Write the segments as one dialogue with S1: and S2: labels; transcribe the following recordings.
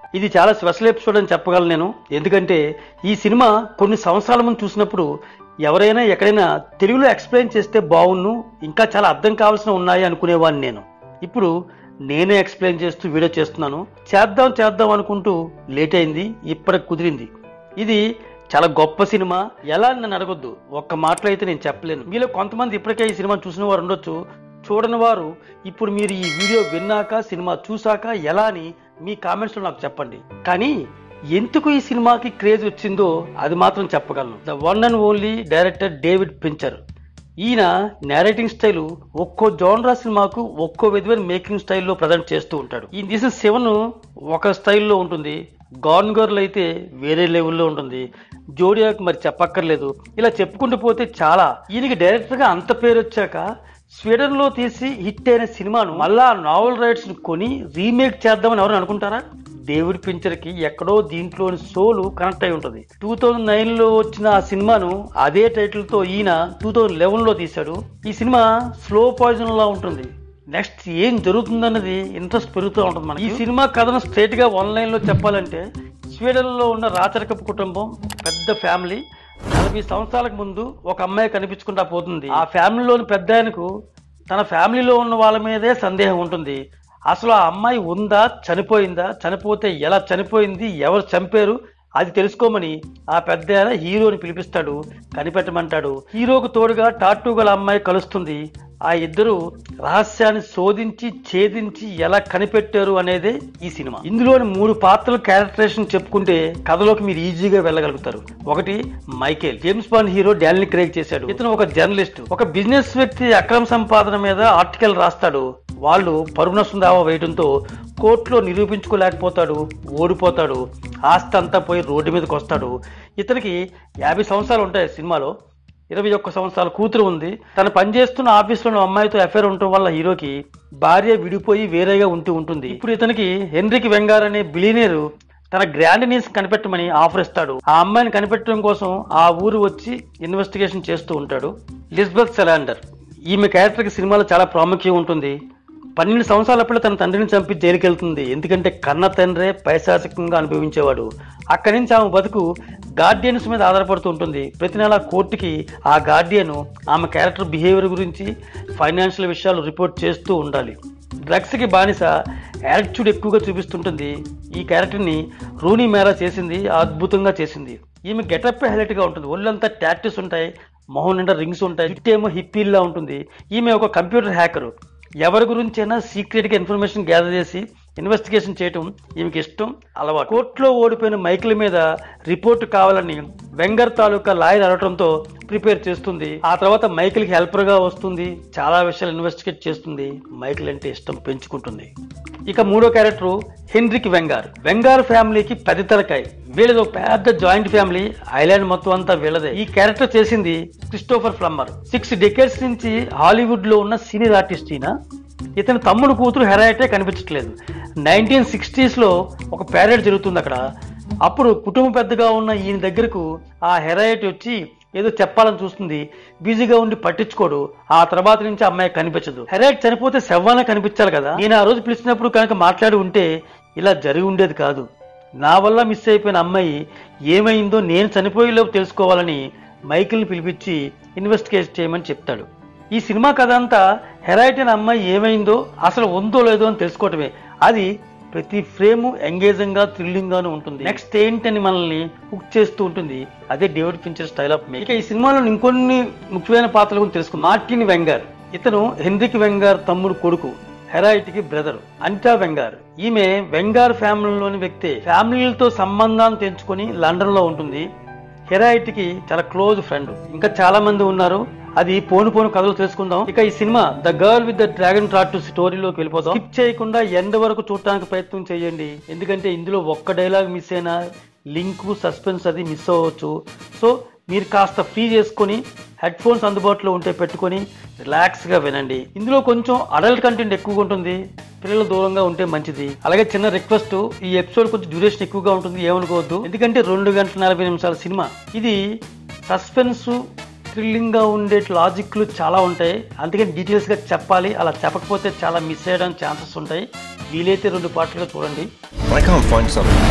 S1: ఇది చాలా special episode అని చెప్పగలను నేను ఎందుకంటే ఈ సినిమా కొన్ని సంవత్సరాల ముందు చూసినప్పుడు ఎవరైనా ఎక్కడైనా తెలుగులో ఎక్స్ప్లెయిన్ చేస్తే బాగున్ను ఇంకా చాలా అర్థం కావాల్సిన ఉన్నాయి అనుకునేవాడిని నేను ఇప్పుడు నేనే ఎక్స్ప్లెయిన్ చేస్తూ వీడియో చేస్తున్నాను చేద్దాం చేద్దాం అనుకుంటూ లేట్ అయింది ఇప్పటికి కుదిరింది ఇది చాలా గొప్ప సినిమా ఎలా అని నన్ను అడగొద్దు ఒక్క మాటలో అయితే నేను చెప్పలేను మీలో కొంతమంది ఇప్పటికే ఈ సినిమా చూసిన వారు ఉండొచ్చు చూడని వారు ఇప్పుడు మీరు ఈ వీడియో విన్నాక సినిమా చూసాక ఎలా అని మీ కామెంట్స్లో నాకు చెప్పండి కానీ ఎందుకు ఈ సినిమాకి క్రేజ్ వచ్చిందో అది మాత్రం చెప్పగలను the one and only director David Fincher ఈయన నేరేటింగ్ స్టైల్ ఒక్కో జోన్రా సినిమాకు ఒక్కో విధమైన మేకింగ్ స్టైల్లో ప్రజెంట్ చేస్తూ ఉంటాడు ఈ దిస్ సెవెన్ ఒక స్టైల్లో ఉంటుంది గాన్ గర్ల్ అయితే వేరే లెవెల్లో ఉంటుంది జోడియాక్ మరి చెప్పక్కర్లేదు ఇలా చెప్పుకుంటూ పోతే చాలా ఈయనకి డైరెక్టర్గా అంత పేరు వచ్చాక స్వీడన్ లో తీసి హిట్ అయిన సినిమాను మళ్ళా నావల్ రైట్స్ ని కొని రీమేక్ చేద్దామని ఎవరు అనుకుంటారా డేవిడ్ పించర్ కి ఎక్కడో దీంట్లోని సోలు కనెక్ట్ అయి ఉంటుంది టూ థౌజండ్ నైన్ లో వచ్చిన ఆ సినిమాను అదే టైటిల్ తో ఈయన టూ థౌజండ్ లెవెన్ లో తీశాడు ఈ సినిమా స్లో పాయిజన్ లా ఉంటుంది నెక్స్ట్ ఏం జరుగుతుందన్నది ఇంట్రెస్ట్ పెరుగుతూ ఉంటుంది మనకి ఈ సినిమా కథను స్ట్రైట్ గా వన్ లైన్ లో చెప్పాలంటే స్వీడన్ లో ఉన్న రాచరికపు కుటుంబం పెద్ద ఫ్యామిలీ నలభై సంవత్సరాలకు ముందు ఒక అమ్మాయి కనిపించుకుంటా పోతుంది ఆ ఫ్యామిలీలోని పెద్ద ఆయనకు తన ఫ్యామిలీలో ఉన్న వాళ్ళ మీదే సందేహం ఉంటుంది అసలు ఆ అమ్మాయి ఉందా చనిపోయిందా చనిపోతే ఎలా చనిపోయింది ఎవరు చంపారు అది తెలుసుకోమని ఆ పెద్ద ఆయన హీరోని పిలిపిస్తాడు కనిపెట్టమంటాడు హీరోకు తోడుగా టాటూ గల అమ్మాయి కలుస్తుంది ఆ ఇద్దరు రహస్యాన్ని శోధించి ఛేదించి ఎలా కనిపెట్టారు అనేదే ఈ సినిమా ఇందులోని మూడు పాత్రల క్యారెక్టరేషన్ చెప్పుకుంటే కథలోకి మీరు ఈజీగా వెళ్ళగలుగుతారు ఒకటి Michael James Bond hero Daniel Craig చేశాడు ఇతను ఒక జర్నలిస్ట్ ఒక బిజినెస్ వ్యక్తి అక్రమ సంపాదన మీద ఆర్టికల్ రాస్తాడు వాళ్ళు పరుగు నష్టం దావా వేయడంతో కోర్టులో నిరూపించుకోలేకపోతాడు ఓడిపోతాడు ఆస్తి అంతా పోయి రోడ్డు మీదకి వస్తాడు ఇతనికి యాభై సంవత్సరాలు ఉంటాయి సినిమాలో ఇరవై ఒక్క సంవత్సరాల కూతురు ఉంది తను పనిచేస్తున్న ఆఫీస్లో అమ్మాయితో అఫేర్ ఉండటం వల్ల హీరోకి భార్య విడిపోయి వేరేగా ఉంటూ ఉంటుంది ఇప్పుడు ఇతనికి హెన్రిక్ వెంగార్ అనే బిలీనియర్ తన గ్రాండ్ నీస్ కనిపెట్టమని ఆఫర్ ఇస్తాడు ఆ అమ్మాయిని కనిపెట్టడం కోసం ఆ ఊరు వచ్చి ఇన్వెస్టిగేషన్ చేస్తూ ఉంటాడు లిస్బత్ సెలాండర్ ఈమె క్యారెక్టర్కి సినిమాలో చాలా ప్రాముఖ్యం ఉంటుంది పన్నెండు సంవత్సరాలప్పుడు తన తండ్రిని చంపి జైలుకి వెళ్తుంది ఎందుకంటే కన్న తండ్రే పైశాసికంగా అనుభవించేవాడు అక్కడి నుంచి ఆమె బతుకు గార్డియన్స్ మీద ఆధారపడుతూ ఉంటుంది ప్రతి నెల కోర్టుకి ఆ గార్డియన్ ఆమె క్యారెక్టర్ బిహేవియర్ గురించి ఫైనాన్షియల్ విషయాలు రిపోర్ట్ చేస్తూ ఉండాలి డ్రగ్స్కి బానిస యాటిట్యూడ్ ఎక్కువగా చూపిస్తుంటుంది ఈ క్యారెక్టర్ని రూనీ మేరా చేసింది అద్భుతంగా చేసింది ఈమె గెటప్ హైలైట్గా ఉంటుంది ఒళ్ళంతా టాటూస్ ఉంటాయి మొహం నిండా రింగ్స్ ఉంటాయి జుట్టేమో హిప్పీల్లా ఉంటుంది ఈమె ఒక కంప్యూటర్ హ్యాకరు ఎవరి గురించైనా సీక్రెట్గా ఇన్ఫర్మేషన్ గ్యాదర్ చేసి ఇన్వెస్టిగేషన్ చేయటం ఈమెకి ఇష్టం అలవాటు కోర్టులో ఓడిపోయిన మైకిల్ మీద రిపోర్ట్ కావాలని వెంగర్ తాలూకా లాయర్ అడగడంతో ప్రిపేర్ చేస్తుంది ఆ తర్వాత మైకిల్కి హెల్పర్గా వస్తుంది చాలా విషయాలు ఇన్వెస్టిగేట్ చేస్తుంది మైకిల్ అంటే ఇష్టం పెంచుకుంటుంది ఇక మూడో క్యారెక్టర్ హెన్రిక్ వెంగార్ వెంగార్ ఫ్యామిలీకి పెద్ద తలకాయ వీళ్ళది ఒక పెద్ద జాయింట్ ఫ్యామిలీ ఐలాండ్ మొత్తం అంతా వీళ్ళదే ఈ క్యారెక్టర్ చేసింది క్రిస్టోఫర్ ఫ్లమ్మర్ సిక్స్ డెకేడ్స్ నుంచి హాలీవుడ్ లో ఉన్న సీనియర్ ఆర్టిస్ట్ ఈయన ఇతని తమ్ముడు కూతురు హెరాయిటే కనిపించట్లేదు నైన్టీన్ సిక్స్టీస్లో ఒక ప్యారెడ్ జరుగుతుంది అక్కడ అప్పుడు కుటుంబ పెద్దగా ఉన్న ఈయన దగ్గరకు ఆ హెరాయిట్ వచ్చి ఏదో చెప్పాలని చూస్తుంది బిజీగా ఉండి పట్టించుకోడు ఆ తర్వాత నుంచి అమ్మాయి కనిపించదు హెరాయిట్ చనిపోతే శవ్వాన కనిపించాలి కదా నేను ఆ రోజు పిలిచినప్పుడు కనుక మాట్లాడి ఉంటే ఇలా జరిగి ఉండేది కాదు నా వల్ల మిస్ అయిపోయిన అమ్మాయి ఏమైందో నేను చనిపోయేలోపు తెలుసుకోవాలని మైకిల్ని పిలిపించి ఇన్వెస్టిగేట్ చేయమని చెప్తాడు ఈ సినిమా కథ అంతా హెరాయిట్ అనే అమ్మాయి ఏమైందో అసలు ఉందో లేదో అని తెలుసుకోవటమే అది ప్రతి ఫ్రేమ్ ఎంగేజింగ్ గా థ్రిల్లింగ్ గాను ఉంటుంది నెక్స్ట్ ఏంటని మనల్ని హుక్ చేస్తూ ఉంటుంది అదే David Fincher style of make ఇక ఈ సినిమాలో ఇంకొన్ని ముఖ్యమైన పాత్రలు గురించి తెలుసుకుందాం మార్టిన్ వెంగార్ ఇతను హెన్రిక్ వెంగార్ తమ్ముడు కొడుకు హెరాయిట్ కి బ్రదర్ అనిటా వెంగార్ ఈమె వెంగార్ ఫ్యామిలీలోని వ్యక్తే ఫ్యామిలీలతో సంబంధాన్ని తెంచుకొని లండన్ లో ఉంటుంది హెరాయిట్ కి చాలా క్లోజ్ ఫ్రెండ్ ఇంకా చాలా మంది ఉన్నారు అది పోను పోను కథలు తెలుసుకుందాం ఇక ఈ cinema the girl with the dragon tattoo స్టోరీలోకి వెళ్ళిపోదాం స్కిప్ చేయకుండా ఎండ్ వరకు చూడటానికి ప్రయత్నం చేయండి ఎందుకంటే ఇందులో ఒక్క డైలాగ్ మిస్ అయినా లింక్ సస్పెన్స్ అది మిస్ అవ్వచ్చు సో మీరు కాస్త ఫ్రీ చేసుకొని హెడ్ ఫోన్స్ అందుబాటులో ఉంటే పెట్టుకొని రిలాక్స్గా వినండి ఇందులో కొంచెం అడల్ట్ కంటెంట్ ఎక్కువగా ఉంటుంది పిల్లలు దూరంగా ఉంటే మంచిది అలాగే చిన్న రిక్వెస్ట్ ఈ ఎపిసోడ్ కొంచెం డ్యూరేషన్ ఎక్కువగా ఉంటుంది ఏమనుకోవద్దు ఎందుకంటే రెండు గంటల నలభై నిమిషాల సినిమా ఇది సస్పెన్స్ థ్రిల్లింగ్గా ఉండే లాజిక్లు చాలా ఉంటాయి అందుకని డీటెయిల్స్గా చెప్పాలి అలా చెప్పకపోతే చాలా మిస్ అయ్యడానికి ఛాన్సెస్ ఉంటాయి వీలైతే రెండు పాటలుగా చూడండి
S2: I can't find something.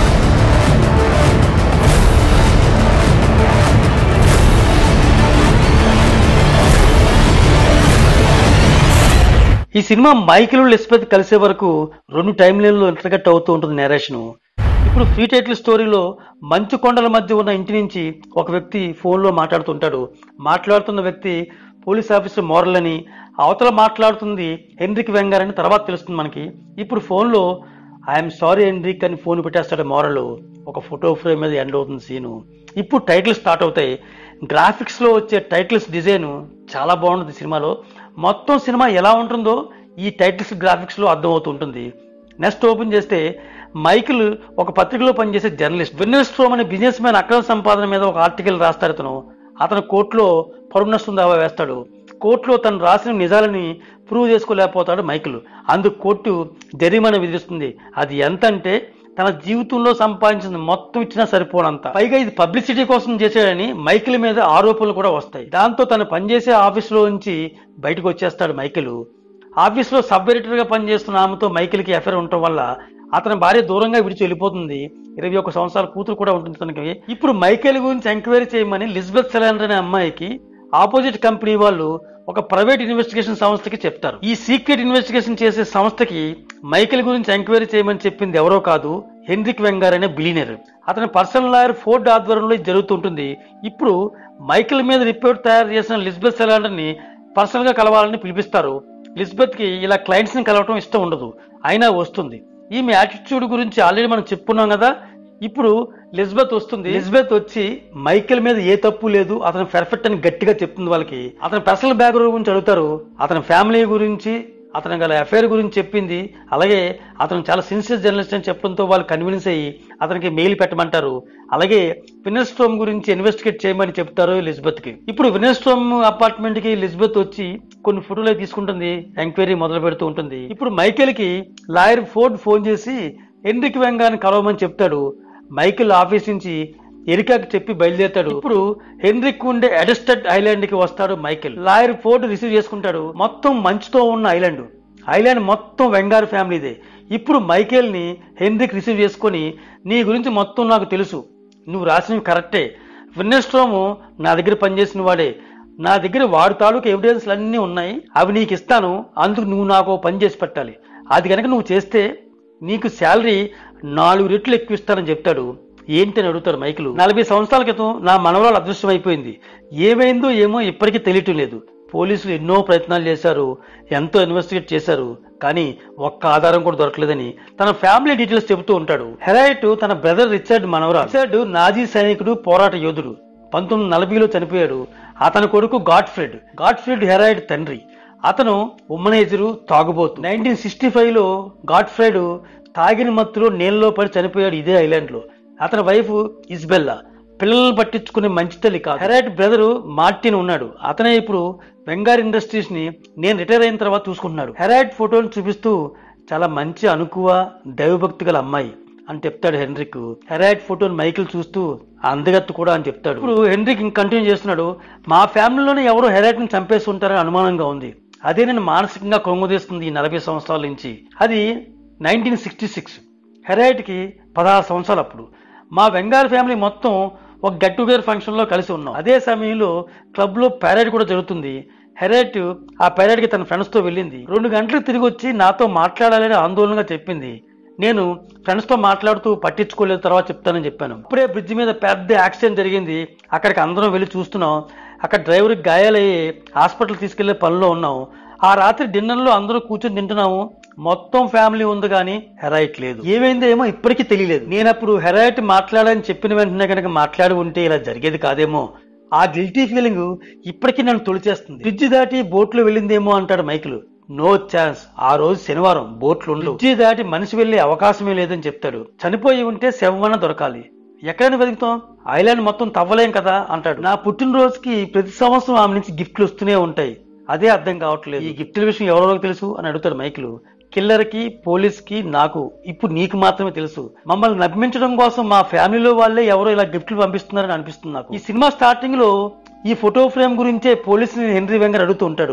S1: ఈ సినిమా మైకిల్ లిస్బెత్ కలిసే వరకు రెండు టైం లైన్లో ఇంటర్గట్ అవుతూ ఉంటుంది నేరేషన్ ఇప్పుడు ఫ్రీ టైటిల్ స్టోరీలో మంచు కొండల మధ్య ఉన్న ఇంటి నుంచి ఒక వ్యక్తి ఫోన్లో మాట్లాడుతుంటాడు మాట్లాడుతున్న వ్యక్తి పోలీస్ ఆఫీసర్ మోరల్ అని అవతల మాట్లాడుతుంది హెన్రిక్ వెంగార్ అని తర్వాత తెలుస్తుంది మనకి ఇప్పుడు ఫోన్లో ఐఎమ్ సారీ హెన్రిక్ అని ఫోన్ పెట్టేస్తాడు మోరల్ ఒక ఫోటో ఫ్రేమ్ మీద ఎండ్ అవుతుంది సీను ఇప్పుడు టైటిల్ స్టార్ట్ అవుతాయి గ్రాఫిక్స్ లో వచ్చే టైటిల్స్ డిజైన్ చాలా బాగుంటుంది సినిమాలో మొత్తం సినిమా ఎలా ఉంటుందో ఈ టైటిల్స్ గ్రాఫిక్స్ లో అర్థమవుతుంటుంది నెక్స్ట్ ఓపెన్ చేస్తే మైకిల్ ఒక పత్రికలో పనిచేసే జర్నలిస్ట్ విన్నర్ స్ట్రోమ్ అనే బిజినెస్ మ్యాన్ అక్రమ సంపాదన మీద ఒక ఆర్టికల్ రాస్తాడు అతను అతను కోర్టులో పరువు నష్టం దావా వేస్తాడు కోర్టులో తను రాసిన నిజాలని ప్రూవ్ చేసుకోలేకపోతాడు మైకిల్ అందుకు కోర్టు జరిమానా విధిస్తుంది అది ఎంత అంటే తన జీవితంలో సంపాదించిన మొత్తం ఇచ్చినా సరిపోనంత పైగా ఇది పబ్లిసిటీ కోసం చేశాడని మైకిల్ మీద ఆరోపణలు కూడా వస్తాయి దాంతో తను పనిచేసే ఆఫీసులో నుంచి బయటకు వచ్చేస్తాడు మైకిల్ ఆఫీస్లో సబ్ ఎడిటర్ గా పనిచేస్తున్న ఆమెతో మైకిల్కి ఎఫైర్ ఉండటం వల్ల అతని భార్య దూరంగా విడిచి వెళ్ళిపోతుంది ఇరవై ఒక్క సంవత్సరాల కూతురు కూడా ఉంటుంది తనకి ఇప్పుడు మైకేల్ గురించి ఎంక్వైరీ చేయమని లిజ్బెత్ సెలాండర్ అనే అమ్మాయికి ఆపోజిట్ కంపెనీ వాళ్ళు ఒక ప్రైవేట్ ఇన్వెస్టిగేషన్ సంస్థకి చెప్తారు ఈ సీక్రెట్ ఇన్వెస్టిగేషన్ చేసే సంస్థకి మైకేల్ గురించి ఎంక్వైరీ చేయమని చెప్పింది ఎవరో కాదు హెన్రిక్ వెంగార్ అనే బిలీనర్ అతని పర్సనల్ లాయర్ ఫోర్డ్ ఆధ్వర్యంలో ఇది జరుగుతుంటుంది ఇప్పుడు మైకేల్ మీద రిపోర్ట్ తయారు చేసిన లిజ్బెత్ సెలాండర్ ని పర్సనల్ గా కలవాలని పిలిపిస్తారు లిజ్బెత్ కి ఇలా క్లయింట్స్ ని కలవటం ఇష్టం ఉండదు అయినా వస్తుంది ఈమె యాటిట్యూడ్ గురించి ఆల్రెడీ మనం చెప్పుకున్నాం కదా ఇప్పుడు లిజ్బెత్ వస్తుంది లిజ్బెత్ వచ్చి మైకేల్ మీద ఏ తప్పు లేదు అతను పెర్ఫెక్ట్ అని గట్టిగా చెప్తుంది వాళ్ళకి అతని పర్సనల్ బ్యాక్గ్రౌండ్ గురించి అడుగుతారు అతని ఫ్యామిలీ గురించి అతని గల అఫైర్ గురించి చెప్పింది అలాగే అతను చాలా సిన్సియర్ జర్నలిస్ట్ అని చెప్పడంతో వాళ్ళు కన్విన్స్ అయ్యి అతనికి మెయిల్ పెట్టమంటారు అలాగే వినర్ స్టోమ్ గురించి ఇన్వెస్టిగేట్ చేయమని చెప్తారు లిజ్బెత్ కి ఇప్పుడు వినర్ స్టోమ్ అపార్ట్మెంట్ కి లిజ్బెత్ వచ్చి కొన్ని ఫోటోలు తీసుకుంటుంది ఎంక్వైరీ మొదలు పెడుతూ ఉంటుంది ఇప్పుడు మైకేల్ కి లాయర్ ఫోర్డ్ ఫోన్ చేసి హెన్రిక్ వెంగాని కలవమని చెప్తాడు మైకిల్ ఆఫీస్ నుంచి ఎరికాకి చెప్పి బయలుదేరుతాడు ఇప్పుడు హెన్రిక్ ఉండే అడస్టెడ్ ఐలాండ్ కి వస్తాడు మైకిల్ లాయర్ ఫోర్డ్ రిసీవ్ చేసుకుంటాడు మొత్తం మంచుతో ఉన్న ఐలాండ్ ఐలాండ్ మొత్తం వెంగార్ ఫ్యామిలీదే ఇప్పుడు మైకేల్ ని హెన్రిక్ రిసీవ్ చేసుకొని నీ గురించి మొత్తం నాకు తెలుసు నువ్వు రాసినవి కరెక్టే విన్నెస్ట్రోము నా దగ్గర పనిచేసిన వాడే నా దగ్గర వాడి తాలూకు ఎవిడెన్స్లు అన్నీ ఉన్నాయి అవి నీకు ఇస్తాను అందుకు నువ్వు నాకు ఓ పని చేసి పెట్టాలి అది కనుక నువ్వు చేస్తే నీకు శాలరీ నాలుగు రెట్లు ఎక్కువ ఇస్తానని చెప్తాడు ఏంటి అని అడుగుతాడు మైకులు నలభై సంవత్సరాల క్రితం నా మనవరాలు అదృష్టం అయిపోయింది ఏమైందో ఏమో ఇప్పటికీ తెలియటం లేదు పోలీసులు ఎన్నో ప్రయత్నాలు చేశారు ఎంతో ఇన్వెస్టిగేట్ చేశారు కానీ ఒక్క ఆధారం కూడా దొరకలేదని తన ఫ్యామిలీ డీటెయిల్స్ చెబుతూ ఉంటాడు హెరాయిట్ తన బ్రదర్ రిచర్డ్ మనవరాలు రిచర్డ్ నాజీ సైనికుడు పోరాట యోధుడు పంతొమ్మిది నలభైలో చనిపోయాడు అతని కొడుకు గాడ్ఫ్రెడ్ గాడ్ఫ్రెడ్ హెరాయిడ్ తండ్రి అతను ఉమ్మనేజరు తాగుబోతు నైన్టీన్ సిక్స్టీ ఫైవ్ లో గాడ్ఫ్రెడ్ తాగిన మత్తులో నీళ్ళలో పడి చనిపోయాడు ఇదే ఐలాండ్ లో అతని వైఫ్ ఇస్బెల్లా పిల్లల్ని పట్టించుకునే మంచి తల్లి కాదు హెరాయిట్ బ్రదరు మార్టిన్ ఉన్నాడు అతనే ఇప్పుడు వెంగార్ ఇండస్ట్రీస్ ని నేను రిటైర్ అయిన తర్వాత చూసుకుంటున్నాడు హెరాయిట్ ఫోటోలు చూపిస్తూ చాలా మంచి అనుకువ దైవభక్తి గల అమ్మాయి అని చెప్తాడు హెన్రిక్ హెరాయిట్ ఫోటోని మైకిల్ చూస్తూ అందగత్తు కూడా అని చెప్తాడు ఇప్పుడు హెన్రిక్ ఇంక కంటిన్యూ చేస్తున్నాడు మా ఫ్యామిలీలోనే ఎవరో హెరాయిట్ ని చంపేసి ఉంటారని అనుమానంగా ఉంది అదే నేను మానసికంగా కృంగదీస్తుంది ఈ నలభై సంవత్సరాల నుంచి అది నైన్టీన్ సిక్స్టీ సిక్స్ హెరాయిట్కి పదహారు సంవత్సరాలు అప్పుడు మా వెంగార్ ఫ్యామిలీ మొత్తం ఒక గెట్ టుగెదర్ ఫంక్షన్లో కలిసి ఉన్నాం అదే సమయంలో క్లబ్లో ప్యారేడ్ కూడా జరుగుతుంది హెరైట్ ఆ ప్యారేడ్కి తన ఫ్రెండ్స్తో వెళ్ళింది రెండు గంటలకు తిరిగి వచ్చి నాతో మాట్లాడాలని ఆందోళనగా చెప్పింది నేను ఫ్రెండ్స్తో మాట్లాడుతూ పట్టించుకోలేదు తర్వాత చెప్తానని చెప్పాను ఇప్పుడే బ్రిడ్జ్ మీద పెద్ద యాక్సిడెంట్ జరిగింది అక్కడికి అందరం వెళ్ళి చూస్తున్నాం అక్కడ డ్రైవర్కి గాయాలయ్యి హాస్పిటల్ తీసుకెళ్లే పనిలో ఉన్నాం ఆ రాత్రి డిన్నర్లో అందరూ కూర్చొని తింటున్నాము మొత్తం ఫ్యామిలీ ఉంది కానీ హెరాయిట్ లేదు ఏమైందో ఏమో ఇప్పటికీ తెలియలేదు నేను అప్పుడు హెరాయిట్ మాట్లాడని చెప్పిన వెంటనే కనుక మాట్లాడి ఉంటే ఇలా జరిగేది కాదేమో ఆ గిల్టీ ఫీలింగ్ ఇప్పటికీ నన్ను తొలిచేస్తుంది బ్రిడ్జి దాటి బోట్లో వెళ్ళిందేమో అంటాడు మైకిల్ నో ఛాన్స్ ఆ రోజు శనివారం బోట్లు ఉండవు బ్రిడ్జి దాటి మనిషి వెళ్లే అవకాశమే లేదని చెప్తాడు చనిపోయి ఉంటే శవమన దొరకాలి ఎక్కడైనా వెతుకుతాం ఐలాండ్ మొత్తం తవ్వలేం కదా అంటాడు నా పుట్టినరోజుకి ప్రతి సంవత్సరం ఆమె నుంచి గిఫ్ట్లు వస్తూనే ఉంటాయి అదే అర్థం కావట్లేదు ఈ గిఫ్ట్ల విషయం ఎవరెవరికి తెలుసు అని అడుగుతాడు మైకిల్ కిల్లర్ కి పోలీస్ కి నాకు ఇప్పుడు నీకు మాత్రమే తెలుసు మమ్మల్ని నమ్మించడం కోసం మా ఫ్యామిలీలో వాళ్ళే ఎవరో ఇలా గిఫ్ట్లు పంపిస్తున్నారని అనిపిస్తుంది నాకు ఈ సినిమా స్టార్టింగ్ లో ఈ ఫోటో ఫ్రేమ్ గురించే పోలీసుని హెన్రీ వెంగర్ అడుగుతూ ఉంటాడు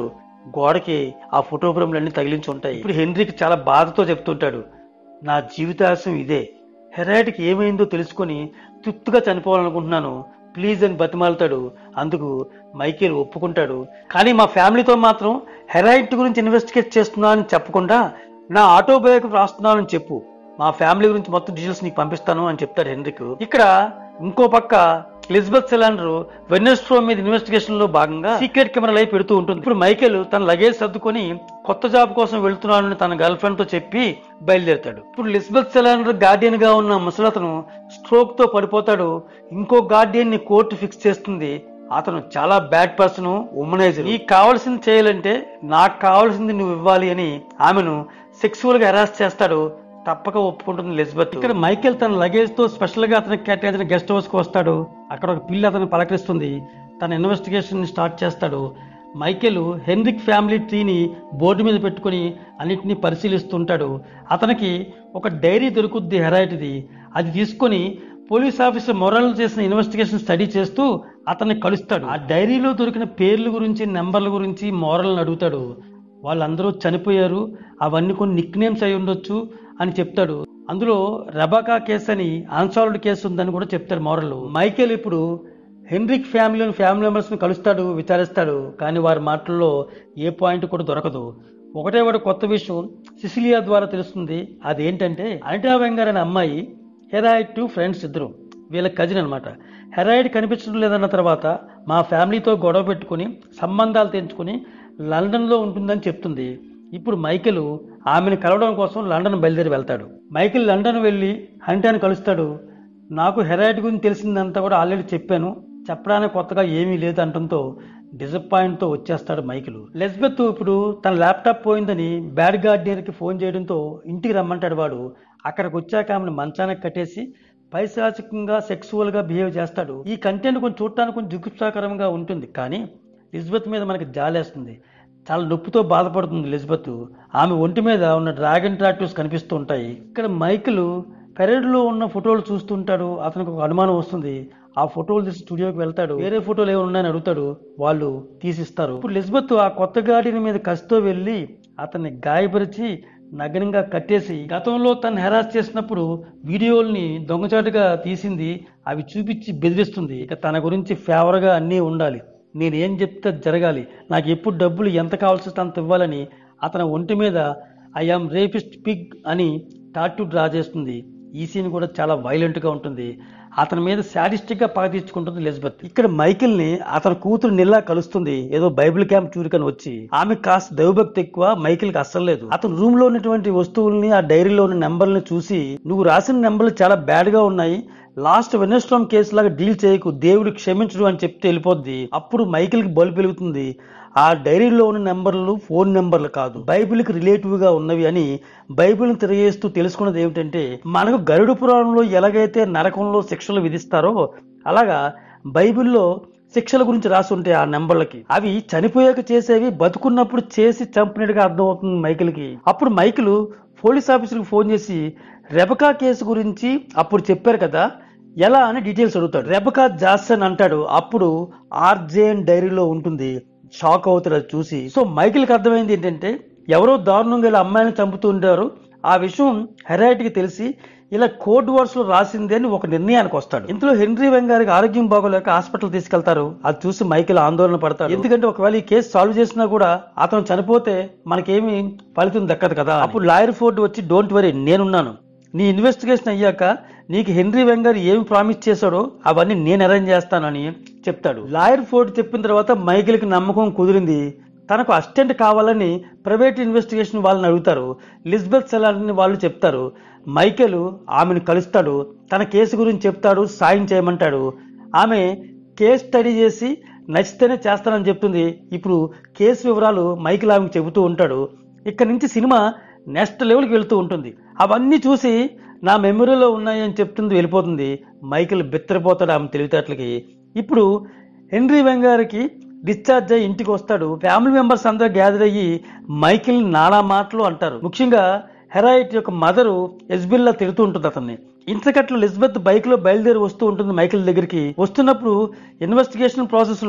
S1: గోడకి ఆ ఫోటో ఫ్రేమ్లన్నీ తగిలించి ఉంటాయి ఇప్పుడు హెన్రీకి చాలా బాధతో చెప్తుంటాడు నా జీవితాశయం ఇదే హెరాయిట్కి ఏమైందో తెలుసుకొని తృప్తిగా చనిపోవాలనుకుంటున్నాను ప్లీజ్ అని బతిమాలుతాడు అందుకు మైకేల్ ఒప్పుకుంటాడు కానీ మా ఫ్యామిలీతో మాత్రం హెరాయిట్ గురించి ఇన్వెస్టిగేట్ చేస్తున్నా అని చెప్పకుండా నా ఆటోబయోగ్రఫీ రాస్తున్నానని చెప్పు మా ఫ్యామిలీ గురించి మొత్తం డీటెయిల్స్ నీకు పంపిస్తాను అని చెప్తాడు హెన్రిక్ ఇక్కడ ఇంకో పక్క ఎలిజబెత్ సెలాండర్ వెన్నెస్ట్రో మీద ఇన్వెస్టిగేషన్ లో భాగంగా సీక్రెట్ కెమెరాలు అయి పెడుతూ ఉంటుంది ఇప్పుడు మైకేల్ తన లగేజ్ సర్దుకొని కొత్త జాబ్ కోసం వెళ్తున్నానని తన గర్ల్ ఫ్రెండ్ తో చెప్పి బయలుదేరుతాడు ఇప్పుడు లిస్బెత్ సెలాండర్ గార్డియన్ గా ఉన్న ముసలతను స్ట్రోక్ తో పడిపోతాడు ఇంకో గార్డియన్ ని కోర్టు ఫిక్స్ చేస్తుంది అతను చాలా బ్యాడ్ పర్సన్ ఉమనైజర్ నీకు కావాల్సింది చేయాలంటే నాకు కావాల్సింది నువ్వు ఇవ్వాలి అని ఆమెను సెక్సువల్ గా హెరాస్ చేస్తాడు తప్పక ఒప్పుకుంటుంది ఎలిజబెత్ ఇక్కడ మైకేల్ తన లగేజ్ తో స్పెషల్ గా అతనికి కేటాయించిన గెస్ట్ హౌస్ కు వస్తాడు అక్కడ ఒక పిల్లి అతను పలకరిస్తుంది తన ఇన్వెస్టిగేషన్ ని స్టార్ట్ చేస్తాడు మైకేల్ హెన్రిక్ ఫ్యామిలీ ట్రీని బోర్డు మీద పెట్టుకుని అన్నిటినీ పరిశీలిస్తుంటాడు అతనికి ఒక డైరీ దొరుకుద్ది హెరాయిట్ది అది తీసుకొని పోలీస్ ఆఫీసర్ మొరల్ చేసిన ఇన్వెస్టిగేషన్ స్టడీ చేస్తూ అతన్ని కలుస్తాడు ఆ డైరీలో దొరికిన పేర్ల గురించి నెంబర్ల గురించి మోరల్ని అడుగుతాడు వాళ్ళందరూ చనిపోయారు అవన్నీ కొన్ని నిక్ నేమ్స్ అయి ఉండొచ్చు అని చెప్తాడు అందులో రెబాకా కేసు అని అన్సాల్వ్డ్ కేసు ఉందని కూడా చెప్తాడు మోరల్ మైకేల్ ఇప్పుడు హెన్రిక్ ఫ్యామిలీని ఫ్యామిలీ మెంబర్స్ని కలుస్తాడు విచారిస్తాడు కానీ వారి మాటల్లో ఏ పాయింట్ కూడా దొరకదు ఒకటే ఒకటి కొత్త విషయం సిసిలియా ద్వారా తెలుస్తుంది అదేంటంటే అనిటా వెంగర్ అనే అమ్మాయి హెరాయిడ్ ఫ్రెండ్స్ ఇద్దరు వీళ్ళ కజిన్ అనమాట హెరాయిడ్ కనిపించడం లేదన్న తర్వాత మా ఫ్యామిలీతో గొడవ పెట్టుకుని సంబంధాలు తెంచుకుని లండన్లో ఉంటుందని చెప్తుంది ఇప్పుడు మైకెల్ ఆమెను కలవడం కోసం లండన్ బయలుదేరి వెళ్తాడు మైకెల్ లండన్ వెళ్ళి హంటాన్ని కలుస్తాడు నాకు హెరాయిడ్ గురించి తెలిసిందంతా కూడా ఆల్రెడీ చెప్పాను చెప్పడానికి కొత్తగా ఏమీ లేదు అంటంతో డిసప్పాయింట్తో వచ్చేస్తాడు మైకిల్ లెస్బెత్ ఇప్పుడు తన ల్యాప్టాప్ పోయిందని బ్యాడ్ గార్డియన్కి ఫోన్ చేయడంతో ఇంటికి రమ్మంటాడు వాడు అక్కడికి వచ్చాక ఆమెను మంచానికి కట్టేసి పైశాచికంగా సెక్సువల్గా బిహేవ్ చేస్తాడు ఈ కంటెంట్ కొంచెం చూడటానికి కొంచెం దిగుత్సాకరంగా ఉంటుంది కానీ లిజ్బెత్ మీద మనకి జాలేస్తుంది చాలా నొప్పితో బాధపడుతుంది లిజ్బెత్ ఆమె ఒంటి మీద ఉన్న డ్రాగన్ టాటూస్ కనిపిస్తూ ఉంటాయి ఇక్కడ మైకిల్ పెరేడ్లో ఉన్న ఫోటోలు చూస్తుంటాడు అతనికి ఒక అనుమానం వస్తుంది ఆ ఫోటోలు తీసి స్టూడియోకి వెళ్తాడు వేరే ఫోటోలు ఏమైనా ఉన్నాయని అడుగుతాడు వాళ్ళు తీసిస్తారు ఇప్పుడు లిజ్బెత్ ఆ కొత్త గాడిని మీద కసితో వెళ్ళి అతన్ని గాయపరిచి నగ్నంగా కట్టేసి గతంలో తను హెరాస్ చేసినప్పుడు వీడియోల్ని దొంగచాటుగా తీసింది అవి చూపించి బెదిరిస్తుంది ఇక తన గురించి ఫేవర్గా అన్నీ ఉండాలి నేను ఏం చెప్తే అది జరగాలి నాకు ఎప్పుడు డబ్బులు ఎంత కావాల్సి వస్తే అంత ఇవ్వాలని అతని ఒంటి మీద ఐ ఆమ్ రేపిస్ట్ పిగ్ అని టాటూ డ్రా చేస్తుంది ఈ సీన్ కూడా చాలా వైలెంట్ గా ఉంటుంది అతని మీద సాడిస్టిక్ గా పగ తీర్చుకుంటుంది ఎలిజబెత్ ఇక్కడ మైకిల్ ని అతని కూతురు నిల్లా కలుస్తుంది ఏదో బైబిల్ క్యాంప్ చూరికని వచ్చి ఆమె కాస్త దైవభక్తి ఎక్కువ మైకిల్ కి అస్సలు లేదు అతను రూమ్ లో ఉన్నటువంటి వస్తువుల్ని ఆ డైరీలో ఉన్న నెంబర్ని చూసి నువ్వు రాసిన నెంబర్లు చాలా బ్యాడ్ గా ఉన్నాయి లాస్ట్ వెనస్ట్రామ్ కేసు లాగా డీల్ చేయకు దేవుడు క్షమించడు అని చెప్తే వెళ్ళిపోద్ది అప్పుడు మైకిల్ కి బల్బు వెలుగుతుంది ఆ డైరీలో ఉన్న నెంబర్లు ఫోన్ నెంబర్లు కాదు బైబిల్ కి రిలేటివ్ గా ఉన్నవి అని బైబిల్ తిరగేస్తూ తెలుసుకున్నది ఏమిటంటే మనకు గరుడు పురాణంలో ఎలాగైతే నరకంలో శిక్షలు విధిస్తారో అలాగా బైబిల్లో శిక్షల గురించి రాసి ఉంటాయి ఆ నెంబర్లకి అవి చనిపోయాక చేసేవి బతుకున్నప్పుడు చేసి చంపినట్టుగా అర్థమవుతుంది మైకిల్కి అప్పుడు మైకిల్ పోలీస్ ఆఫీసర్కి ఫోన్ చేసి రెబకా కేసు గురించి అప్పుడు చెప్పారు కదా ఎలా అని డీటెయిల్స్ అడుగుతాడు రెబకా జాసన్ అంటాడు అప్పుడు ఆర్జేఎన్ డైరీలో ఉంటుంది షాక్ అవుతాడు అది చూసి సో మైకిల్కి అర్థమైంది ఏంటంటే ఎవరో దారుణంగా ఇలా అమ్మాయిని చంపుతూ ఉంటారు ఆ విషయం హెరాయిట్కి తెలిసి ఇలా కోడ్ వర్డ్స్ లో రాసింది అని ఒక నిర్ణయానికి వస్తాడు ఇందులో హెన్రీ వెంగారికి ఆరోగ్యం బాగోలేక హాస్పిటల్ తీసుకెళ్తారు అది చూసి మైకిల్ ఆందోళన పడతాడు ఎందుకంటే ఒకవేళ ఈ కేసు సాల్వ్ చేసినా కూడా అతను చనిపోతే మనకేమి ఫలితం దక్కదు కదా అప్పుడు లాయర్ ఫోర్డ్ వచ్చి డోంట్ వరీ నేనున్నాను నీ ఇన్వెస్టిగేషన్ అయ్యాక నీకు హెన్రీ వెంగర్ ఏమి ప్రామిస్ చేశాడో అవన్నీ నేను అరేంజ్ చేస్తానని చెప్తాడు లాయర్ ఫోర్డ్ చెప్పిన తర్వాత మైకిల్కి నమ్మకం కుదిరింది తనకు అసిస్టెంట్ కావాలని ప్రైవేట్ ఇన్వెస్టిగేషన్ వాళ్ళని అడుగుతారు లిజ్బెత్ సెలాని వాళ్ళు చెప్తారు మైకేల్ ఆమెను కలుస్తాడు తన కేసు గురించి చెప్తాడు సాయం చేయమంటాడు ఆమె కేసు స్టడీ చేసి నచ్చితేనే చేస్తానని చెప్తుంది ఇప్పుడు కేసు వివరాలు మైకిల్ ఆమెకు చెబుతూ ఉంటాడు ఇక్కడ నుంచి సినిమా నెక్స్ట్ లెవెల్కి వెళ్తూ ఉంటుంది అవన్నీ చూసి నా మెమరీలో ఉన్నాయి అని చెప్తుంది వెళ్ళిపోతుంది మైకిల్ బిత్తరపోతాడు ఆమె తెలివితేటలకి ఇప్పుడు హెన్రీ వెంగారికి డిశ్చార్జ్ అయ్యి ఇంటికి వస్తాడు ఫ్యామిలీ మెంబర్స్ అందరూ గ్యాదర్ అయ్యి మైకిల్ నానా మాటలు అంటారు ముఖ్యంగా హెరాయిట్ యొక్క మదరు ఎస్బిల్లా తిడుతూ ఉంటుంది అతన్ని ఇంతకట్లు లిజ్బెత్ బైక్ లో బయలుదేరి వస్తూ ఉంటుంది మైకిల్ దగ్గరికి వస్తున్నప్పుడు ఇన్వెస్టిగేషన్ ప్రాసెస్ లో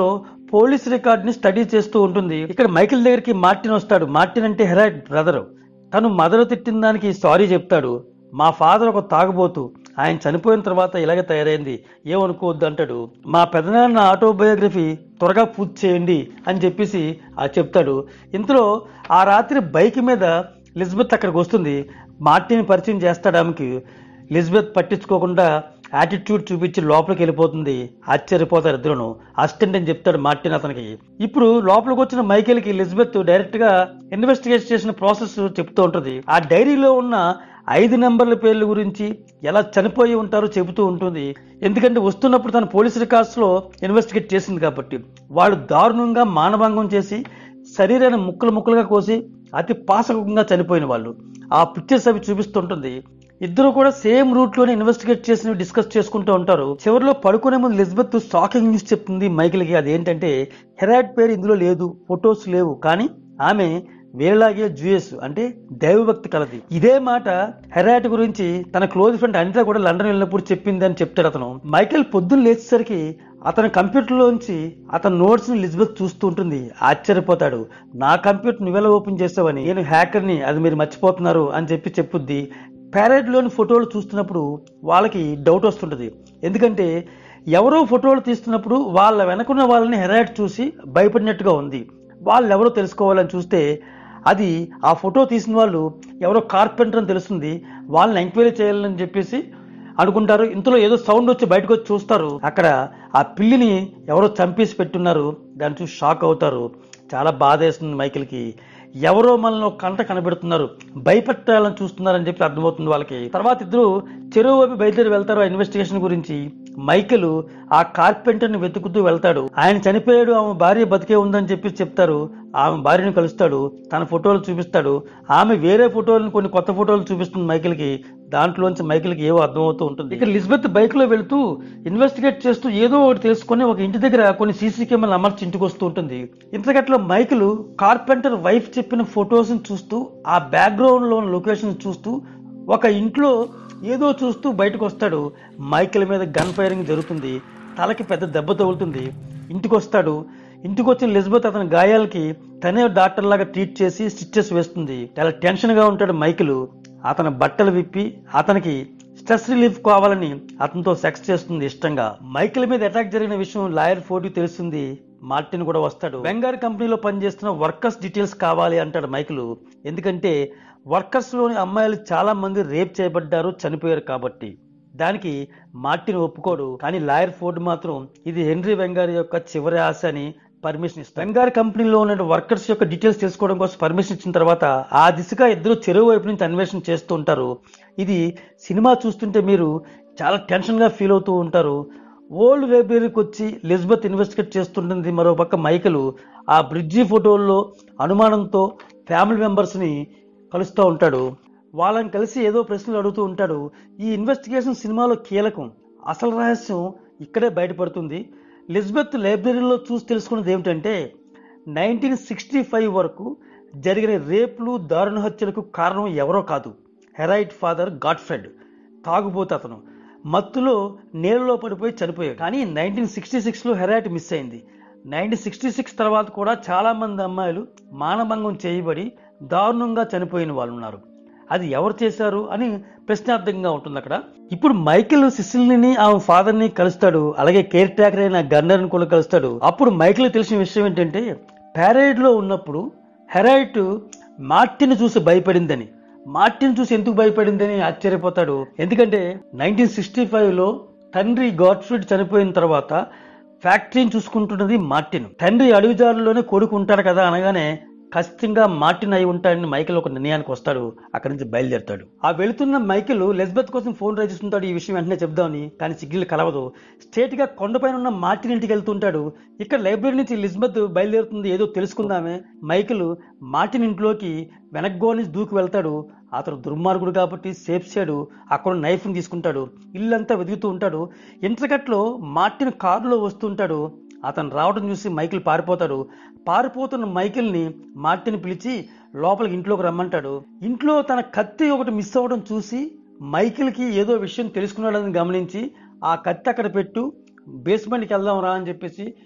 S1: పోలీస్ రికార్డ్ ని స్టడీ చేస్తూ ఉంటుంది ఇక్కడ మైకిల్ దగ్గరికి మార్టిన్ వస్తాడు మార్టిన్ అంటే హెరాట్ బ్రదర్ తను మదర్ తిట్టిన దానికి సారీ చెప్తాడు మా ఫాదర్ ఒక తాగుబోతు ఆయన చనిపోయిన తర్వాత ఇలాగే తయారైంది ఏమనుకోవద్దు అంటాడు మా పెదనాన్న ఆటోబయోగ్రఫీ త్వరగా పూర్తి చేయండి అని చెప్పేసి ఆ చెప్తాడు ఇంతలో ఆ రాత్రి బైక్ మీద లిజ్బెత్ అక్కడికి వస్తుంది మార్టిన్ పరిచయం చేస్తాడు ఆమెకి లిజ్బెత్ పట్టించుకోకుండా యాటిట్యూడ్ చూపించి లోపలికి వెళ్ళిపోతుంది ఆశ్చర్యపోతారు ఇద్దరును అసిస్టెంట్ అని చెప్తాడు మార్టిన్ అతనికి ఇప్పుడు లోపలికి వచ్చిన మైకేల్కి లిజ్బెత్ డైరెక్ట్ గా ఇన్వెస్టిగేట్ చేసిన ప్రాసెస్ చెప్తూ ఉంటుంది ఆ డైరీలో ఉన్న ఐదు నెంబర్ల పేర్ల గురించి ఎలా చనిపోయి ఉంటారో చెబుతూ ఉంటుంది ఎందుకంటే వస్తున్నప్పుడు తన పోలీస్ రికార్డ్స్ లో ఇన్వెస్టిగేట్ చేసింది కాబట్టి వాళ్ళు దారుణంగా మానభంగం చేసి శరీరాన్ని ముక్కలు ముక్కలుగా కోసి అతి పాశకంగా చనిపోయిన వాళ్ళు ఆ పిక్చర్స్ అవి చూపిస్తుంటుంది ఇద్దరు కూడా సేమ్ రూట్ లోనే ఇన్వెస్టిగేట్ చేసి డిస్కస్ చేసుకుంటూ ఉంటారు చివరిలో పడుకునే ముందు లిజ్బెత్ షాకింగ్ న్యూస్ చెప్తుంది మైకిల్ కి అదేంటంటే హెరాట్ పేరు ఇందులో లేదు ఫొటోస్ లేవు కానీ ఆమె వేరేలాగే జూయస్ అంటే దైవభక్తి కలది ఇదే మాట హెరాట్ గురించి తన క్లోజ్ ఫ్రెండ్ అనిత కూడా లండన్ వెళ్ళినప్పుడు చెప్పింది అని చెప్తాడు అతను మైకేల్ పొద్దున్న లేచేసరికి అతని కంప్యూటర్లోంచి అతని నోట్స్ ని లిజ్బెత్ చూస్తూ ఉంటుంది ఆశ్చర్యపోతాడు నా కంప్యూటర్ నువ్వెలా ఓపెన్ చేసావని నేను హ్యాకర్ని అది మీరు మర్చిపోతున్నారు అని చెప్పి చెప్పుద్ది ప్యారెడ్లోని ఫోటోలు చూస్తున్నప్పుడు వాళ్ళకి డౌట్ వస్తుంటుంది ఎందుకంటే ఎవరో ఫోటోలు తీస్తున్నప్పుడు వాళ్ళ వెనకున్న వాళ్ళని హెరాట్ చూసి భయపడినట్టుగా ఉంది వాళ్ళు ఎవరో తెలుసుకోవాలని చూస్తే అది ఆ ఫోటో తీసిన వాళ్ళు ఎవరో కార్పెంటర్ అని తెలుస్తుంది వాళ్ళని ఎంక్వైరీ చేయాలని చెప్పేసి అనుకుంటారు ఇంతలో ఏదో సౌండ్ వచ్చి బయటకు వచ్చి చూస్తారు అక్కడ ఆ పిల్లిని ఎవరో చంపేసి పెట్టున్నారు దాన్ని చూసి షాక్ అవుతారు చాలా బాధ వేస్తుంది మైకిల్కి ఎవరో మనల్ని ఒక కంట కనబెడుతున్నారు భయపెట్టాలని చూస్తున్నారని చెప్పి అర్థమవుతుంది వాళ్ళకి తర్వాత ఇద్దరు చెరువు వైపు బయలుదేరి వెళ్తారు ఆ ఇన్వెస్టిగేషన్ గురించి మైకెల్ ఆ కార్పెంటర్ ని వెతుకుతూ వెళ్తాడు ఆయన చనిపోయాడు ఆమె భార్య బతికే ఉందని చెప్పి చెప్తారు ఆమె భార్యను కలుస్తాడు తన ఫోటోలు చూపిస్తాడు ఆమె వేరే ఫోటోలను కొన్ని కొత్త ఫోటోలు చూపిస్తుంది మైకిల్ కి దాంట్లోంచి మైకిల్ కి ఏవో అర్థమవుతూ ఉంటుంది ఇక్కడ లిజ్బెత్ బైక్ లో వెళ్తూ ఇన్వెస్టిగేట్ చేస్తూ ఏదో ఒకటి తెలుసుకొని ఒక ఇంటి దగ్గర కొన్ని సీసీ కెమెరాలు అమర్చి ఇంటికి వస్తూ ఉంటుంది ఇంతకట్లో మైకిల్ కార్పెంటర్ వైఫ్ చెప్పిన ఫొటోస్ చూస్తూ ఆ బ్యాక్గ్రౌండ్ లో లొకేషన్ చూస్తూ ఒక ఇంట్లో ఏదో చూస్తూ బయటకు వస్తాడు మైకిల్ మీద గన్ ఫైరింగ్ జరుగుతుంది తలకి పెద్ద దెబ్బ తగులుతుంది ఇంటికి వస్తాడు ఇంటికి వచ్చిన లిజబెత్ అతని గాయాలకి తనే డాక్టర్ లాగా ట్రీట్ చేసి స్టిచ్చెస్ వేస్తుంది చాలా టెన్షన్ గా ఉంటాడు మైకిల్ అతని బట్టలు విప్పి అతనికి స్ట్రెస్ రిలీఫ్ కావాలని అతనితో సెక్స్ చేస్తుంది ఇష్టంగా మైకిల్ మీద అటాక్ జరిగిన విషయం లాయర్ ఫోర్టీ తెలుస్తుంది మార్టిన్ కూడా వస్తాడు బెంగార్ కంపెనీలో పనిచేస్తున్న వర్కర్స్ డీటెయిల్స్ కావాలి అంటాడు మైకిల్ ఎందుకంటే వర్కర్స్ లోని అమ్మాయిలు చాలా మంది రేప్ చేయబడ్డారు చనిపోయారు కాబట్టి దానికి మార్టిన్ ఒప్పుకోడు కానీ లాయర్ ఫోర్డ్ మాత్రం ఇది హెన్రీ వెంగారి యొక్క చివరి ఆశ అని పర్మిషన్ ఇస్తారు వెంగారి కంపెనీలో ఉన్న వర్కర్స్ యొక్క డీటెయిల్స్ తెలుసుకోవడం కోసం పర్మిషన్ ఇచ్చిన తర్వాత ఆ దిశగా ఇద్దరు చెరువు వైపు నుంచి అన్వేషణ చేస్తూ ఉంటారు ఇది సినిమా చూస్తుంటే మీరు చాలా టెన్షన్ గా ఫీల్ అవుతూ ఉంటారు ఓల్డ్ లైబ్రరీకి వచ్చి లిజ్బత్ ఇన్వెస్టిగేట్ చేస్తుంటుంది మరో పక్క మైకలు ఆ బ్రిడ్జి ఫోటోల్లో అనుమానంతో ఫ్యామిలీ మెంబర్స్ ని కలుస్తూ ఉంటాడు వాళ్ళని కలిసి ఏదో ప్రశ్నలు అడుగుతూ ఉంటాడు ఈ ఇన్వెస్టిగేషన్ సినిమాలో కీలకం అసలు రహస్యం ఇక్కడే బయటపడుతుంది లిజ్బెత్ లైబ్రరీలో చూసి తెలుసుకున్నది ఏమిటంటే నైన్టీన్ సిక్స్టీ ఫైవ్ వరకు జరిగిన రేపులు దారుణ హత్యలకు కారణం ఎవరో కాదు హెరైట్ ఫాదర్ గాడ్ఫ్రెడ్ తాగుబోతు అతను మత్తులో నేలలో పడిపోయి చనిపోయాడు కానీ నైన్టీన్ సిక్స్టీ సిక్స్లో హెరైట్ మిస్ అయింది నైన్టీన్ సిక్స్టీ సిక్స్ తర్వాత కూడా చాలా మంది అమ్మాయిలు మానభంగం చేయబడి దారుణంగా చనిపోయిన వాళ్ళు ఉన్నారు అది ఎవరు చేశారు అని ప్రశ్నార్థకంగా ఉంటుంది అక్కడ ఇప్పుడు మైకిల్ సిసిల్ని ఆమె ఫాదర్ ని కలుస్తాడు అలాగే కేర్ టేకర్ అయిన గన్నర్ ని కూడా కలుస్తాడు అప్పుడు మైకిల్ తెలిసిన విషయం ఏంటంటే ప్యారేడ్ లో ఉన్నప్పుడు హెరైట్ మార్టిన్ చూసి భయపడిందని మార్టిన్ చూసి ఎందుకు భయపడిందని ఆశ్చర్యపోతాడు ఎందుకంటే నైన్టీన్ సిక్స్టీ ఫైవ్ లో తండ్రి గాడ్ఫ్రిడ్ చనిపోయిన తర్వాత ఫ్యాక్టరీని చూసుకుంటున్నది మార్టిన్ తండ్రి అడవిదారుల్లోనే కొడుకు ఉంటాడు కదా అనగానే ఖచ్చితంగా మార్టిన్ అయి ఉంటాడని మైకిల్ ఒక నిర్ణయానికి వస్తాడు అక్కడి నుంచి బయలుదేరుతాడు ఆ వెళుతున్న మైకిల్ లెజ్బెత్ కోసం ఫోన్ ట్రై చేస్తుంటాడు ఈ విషయం వెంటనే చెప్దామని కానీ సిగ్నల్ కలవదు స్ట్రేట్ గా కొండపైన ఉన్న మార్టిన్ ఇంటికి వెళ్తుంటాడు ఇక్కడ లైబ్రరీ నుంచి లిజ్బెత్ బయలుదేరుతుంది ఏదో తెలుసుకుందామే మైకిల్ మార్టిన్ ఇంట్లోకి వెనక్గో నుంచి దూకి వెళ్తాడు అతను దుర్మార్గుడు కాబట్టి సేఫ్ సైడ్ అక్కడ నైఫ్ ని తీసుకుంటాడు ఇల్లంతా వెతుకుతూ ఉంటాడు ఇంటర్కట్లో మార్టిన్ కారులో వస్తుంటాడు అతను రావడం చూసి మైకిల్ పారిపోతాడు పారిపోతున్న మైకిల్ ని మార్టిన్ పిలిచి లోపలికి ఇంట్లోకి రమ్మంటాడు ఇంట్లో తన కత్తి ఒకటి మిస్ అవ్వడం చూసి మైకిల్ కి ఏదో విషయం తెలుసుకున్నాడని గమనించి ఆ కత్తి అక్కడ పెట్టు బేస్మెంట్కి వెళ్దాం రా అని చెప్పేసి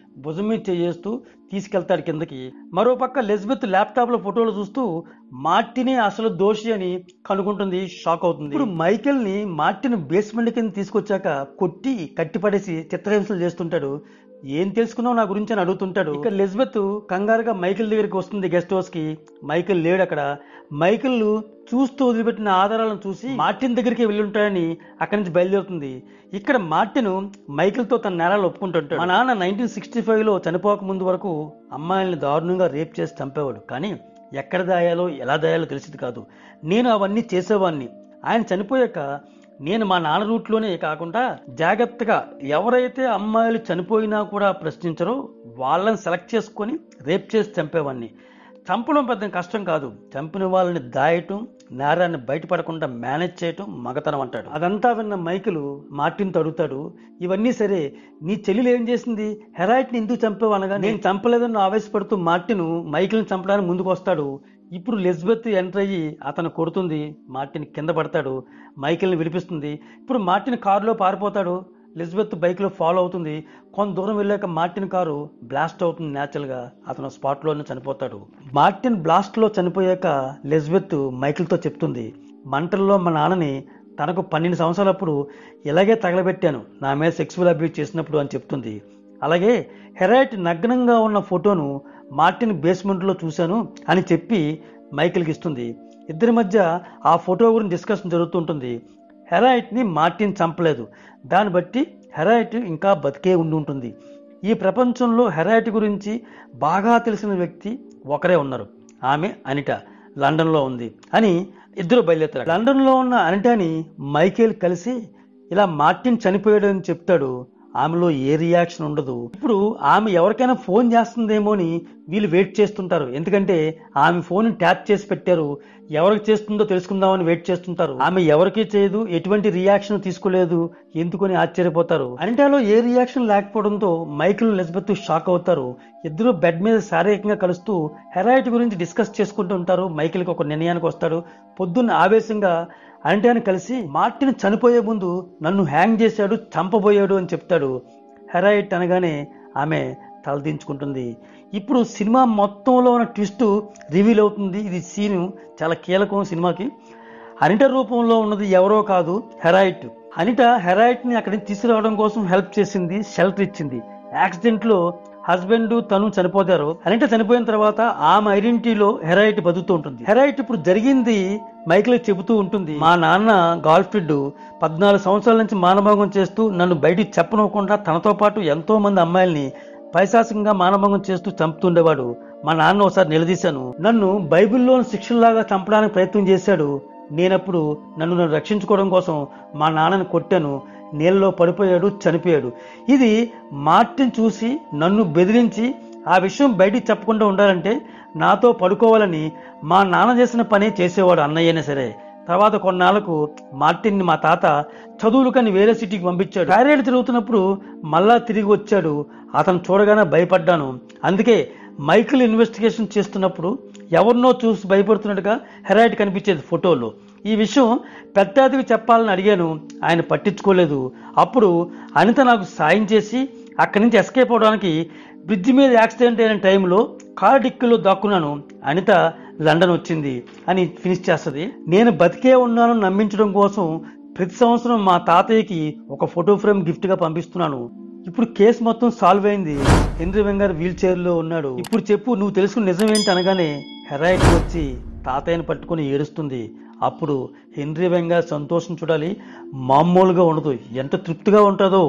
S1: భుజం మీద చేస్తూ తీసుకెళ్తాడు కిందకి మరోపక్క లెజ్బెత్ ల్యాప్టాప్ లో ఫోటోలు చూస్తూ మార్టినే అసలు దోషి అని కనుకుంటుంది షాక్ అవుతుంది ఇప్పుడు మైకేల్ ని మార్టిన్ బేస్మెంట్ కింద తీసుకొచ్చాక కొట్టి కట్టిపడేసి చిత్రహింసలు చేస్తుంటాడు ఏం తెలుసుకున్నావు నా గురించి అని అడుగుతుంటాడు ఇక లెజ్బెత్ కంగారుగా మైకిల్ దగ్గరికి వస్తుంది గెస్ట్ హౌస్ కి మైకిల్ లేడు అక్కడ మైకిల్ చూస్తూ వదిలిపెట్టిన ఆధారాలను చూసి మార్టిన్ దగ్గరికి వెళ్ళి ఉంటాడని అక్కడి నుంచి బయలుదేరుతుంది ఇక్కడ మార్టిన్ మైకిల్ తో తన నేరాలు ఒప్పుకుంటుంటాడు మా నాన్న నైన్టీన్ సిక్స్టీ ఫైవ్ లో చనిపోక ముందు వరకు అమ్మాయిల్ని దారుణంగా రేప్ చేసి చంపేవాడు కానీ ఎక్కడ దాయాలో ఎలా దాయాలో తెలిసింది కాదు నేను అవన్నీ చేసేవాడిని ఆయన చనిపోయాక నేను మా నాన్న రూట్లోనే కాకుండా జాగ్రత్తగా ఎవరైతే అమ్మాయిలు చనిపోయినా కూడా ప్రశ్నించరో వాళ్ళని సెలెక్ట్ చేసుకొని రేప్ చేసి చంపేవాడిని చంపడం పెద్ద కష్టం కాదు చంపిన వాళ్ళని దాయటం నేరాన్ని బయటపడకుండా మేనేజ్ చేయటం మగతనం అంటాడు అదంతా విన్న మైకులు మార్టిన్ అడుగుతాడు ఇవన్నీ సరే నీ చెల్లెలు ఏం చేసింది హెరాయిట్ని ఎందుకు చంపావు అనగా నేను చంపలేదని ఆవేశపడుతూ మార్టిన్ మైకిల్ని చంపడానికి ముందుకు వస్తాడు ఇప్పుడు లెజ్బెత్ ఎంటర్ అయ్యి అతను కొడుతుంది మార్టిన్ కింద పడతాడు మైకిల్ని విడిపిస్తుంది ఇప్పుడు మార్టిన్ కారులో పారిపోతాడు లిజబెత్ బైక్లో ఫాలో అవుతుంది కొంత దూరం వెళ్ళాక మార్టిన్ కారు బ్లాస్ట్ అవుతుంది న్యాచురల్గా అతను స్పాట్లోనే చనిపోతాడు మార్టిన్ బ్లాస్ట్లో చనిపోయాక లిజబెత్ మైకిల్తో చెప్తుంది మంటల్లో మా నాన్నని తనకు పన్నెండు సంవత్సరాలప్పుడు ఇలాగే తగలబెట్టాను నా మీద సెక్సువల్ అబ్యూజ్ చేసినప్పుడు అని చెప్తుంది అలాగే హెరైట్ నగ్నంగా ఉన్న ఫోటోను మార్టిన్ బేస్మెంట్లో చూశాను అని చెప్పి మైకిల్కి ఇస్తుంది ఇద్దరి మధ్య ఆ ఫోటో గురించి డిస్కషన్ జరుగుతుంటుంది హెరాయిట్ని మార్టిన్ చంపలేదు దాన్ని బట్టి హెరాయిట్ ఇంకా బతికే ఉండి ఉంటుంది ఈ ప్రపంచంలో హెరాయిట్ గురించి బాగా తెలిసిన వ్యక్తి ఒకరే ఉన్నారు ఆమె అనిట లండన్లో ఉంది అని ఇద్దరు బయలుదేరారు లండన్లో ఉన్న అనిటాని మైకేల్ కలిసి ఇలా మార్టిన్ చనిపోయాడని చెప్తాడు ఆమెలో ఏ రియాక్షన్ ఉండదు ఇప్పుడు ఆమె ఎవరికైనా ఫోన్ చేస్తుందేమో అని వీళ్ళు వెయిట్ చేస్తుంటారు ఎందుకంటే ఆమె ఫోన్ ట్యాప్ చేసి పెట్టారు ఎవరికి చేస్తుందో తెలుసుకుందామని వెయిట్ చేస్తుంటారు ఆమె ఎవరికి చేయదు ఎటువంటి రియాక్షన్ తీసుకోలేదు ఎందుకని ఆశ్చర్యపోతారు అనిటాలో ఏ రియాక్షన్ లేకపోవడంతో మైకిల్ ఎలిజబెత్ షాక్ అవుతారు ఇద్దరు బెడ్ మీద శారీరకంగా కలుస్తూ హెరాయిట్ గురించి డిస్కస్ చేసుకుంటూ ఉంటారు మైకిల్కి ఒక నిర్ణయానికి వస్తాడు పొద్దున్న ఆవేశంగా అంటాను కలిసి మార్టిన్ చనిపోయే ముందు నన్ను హ్యాంగ్ చేశాడు చంపబోయాడు అని చెప్తాడు హెరాయిట్ అనగానే ఆమె తలదించుకుంటుంది ఇప్పుడు సినిమా మొత్తంలో ఉన్న ట్విస్ట్ రివీల్ అవుతుంది ఇది సీను చాలా కీలకం సినిమాకి అనిట రూపంలో ఉన్నది ఎవరో కాదు హెరాయిట్ అనిట హెరాయిట్ ని అక్కడి నుంచి తీసుకురావడం కోసం హెల్ప్ చేసింది షెల్టర్ ఇచ్చింది యాక్సిడెంట్ లో హస్బెండ్ తను చనిపోతారు అనిట చనిపోయిన తర్వాత ఆమె ఐడెంటిటీలో హెరాయిట్ బతుకుతూ ఉంటుంది హెరాయిట్ ఇప్పుడు జరిగింది మైకిల్ చెబుతూ ఉంటుంది మా నాన్న గాల్ఫ్రిడ్ పద్నాలుగు సంవత్సరాల నుంచి మానభంగం చేస్తూ నన్ను బయటికి చెప్పనివ్వకుండా తనతో పాటు ఎంతో మంది అమ్మాయిల్ని పైశాసికంగా మానభంగం చేస్తూ చంపుతుండేవాడు మా నాన్న ఒకసారి నిలదీశాను నన్ను బైబిల్లోని శిక్షల్లాగా చంపడానికి ప్రయత్నం చేశాడు నేనప్పుడు నన్ను నన్ను రక్షించుకోవడం కోసం మా నాన్నని కొట్టాను నీళ్ళలో పడిపోయాడు చనిపోయాడు ఇది మార్టిన్ చూసి నన్ను బెదిరించి ఆ విషయం బయటికి చెప్పకుండా ఉండాలంటే నాతో పడుకోవాలని మా నాన్న చేసిన పని చేసేవాడు అన్నయ్యనే సరే తర్వాత కొన్నాళ్లకు మార్టిన్ని మా తాత చదువులకని వేరే సిటీకి పంపించాడు థైరాయిడ్ తిరుగుతున్నప్పుడు మళ్ళా తిరిగి వచ్చాడు అతను చూడగానే భయపడ్డాను అందుకే మైకిల్ ఇన్వెస్టిగేషన్ చేస్తున్నప్పుడు ఎవరినో చూసి భయపడుతున్నట్టుగా హెరాయిట్ కనిపించేది ఫోటోలో ఈ విషయం పెద్దాదికి చెప్పాలని అడిగాను ఆయన పట్టించుకోలేదు అప్పుడు అనిత నాకు సాయం చేసి అక్కడి నుంచి ఎస్కేప్ అవడానికి బ్రిడ్జి మీద యాక్సిడెంట్ అయిన టైంలో కార్ డిక్కీలో దాక్కున్నాను అనిత లండన్ వచ్చింది అని ఫినిష్ చేస్తుంది నేను బతికే ఉన్నాను నమ్మించడం కోసం ప్రతి సంవత్సరం మా తాతయ్యకి ఒక ఫోటో ఫ్రేమ్ గిఫ్ట్ గా పంపిస్తున్నాను ఇప్పుడు కేసు మొత్తం సాల్వ్ అయింది హెన్రీ వెంగర్ వీల్ చైర్ లో ఉన్నాడు ఇప్పుడు చెప్పు నువ్వు తెలుసుకున్న నిజం ఏంటి అనగానే హెరాయిట్ వచ్చి తాతయ్యని పట్టుకుని ఏడుస్తుంది అప్పుడు హెన్రీ వెంగర్ సంతోషం చూడాలి మామూలుగా ఉండదు ఎంత తృప్తిగా ఉంటుందో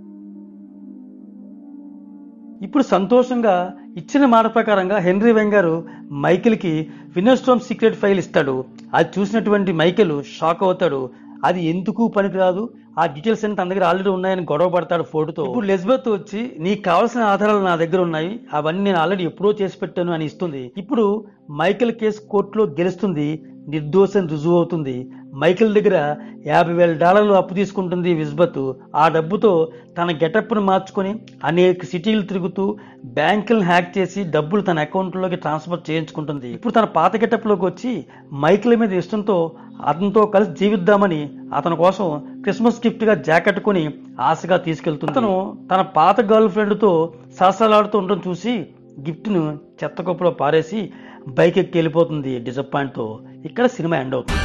S1: ఇప్పుడు సంతోషంగా ఇచ్చిన మాట ప్రకారంగా హెన్రీ వెంగారు మైకిల్కి వినర్స్టోమ్ సీక్రెట్ ఫైల్ ఇస్తాడు అది చూసినటువంటి మైకిల్ షాక్ అవుతాడు అది ఎందుకు పనికిరాదు ఆ డీటెయిల్స్ అన్ని తన దగ్గర ఆల్రెడీ ఉన్నాయని గొడవ పడతాడు ఫోటోతో ఇప్పుడు లెజ్బెత్ వచ్చి నీకు కావాల్సిన ఆధారాలు నా దగ్గర ఉన్నాయి అవన్నీ నేను ఆల్రెడీ ఎప్పుడో చేసి పెట్టాను అని ఇస్తుంది ఇప్పుడు మైకిల్ కేసు కోర్టులో గెలుస్తుంది నిర్దోషం రుజువు అవుతుంది మైకిల్ దగ్గర యాభై వేల డాలర్లు అప్పు తీసుకుంటుంది విజ్బత్ ఆ డబ్బుతో తన గెటప్ను మార్చుకొని అనేక సిటీలు తిరుగుతూ బ్యాంకులను హ్యాక్ చేసి డబ్బులు తన అకౌంట్లోకి ట్రాన్స్ఫర్ చేయించుకుంటుంది ఇప్పుడు తన పాత గెటప్లోకి వచ్చి మైకిల్ మీద ఇష్టంతో అతనితో కలిసి జీవిద్దామని అతని కోసం క్రిస్మస్ గిఫ్ట్గా జాకెట్ కొని ఆశగా తీసుకెళ్తుంది అతను తన పాత గర్ల్ ఫ్రెండ్తో సరసలాడుతూ ఉండడం చూసి గిఫ్ట్ను చెత్త కుప్పలో పారేసి బైక్ ఎక్కి వెళ్ళిపోతుంది డిసప్పాయింట్తో ఇక్కడ సినిమా ఎండ్ అవుతుంది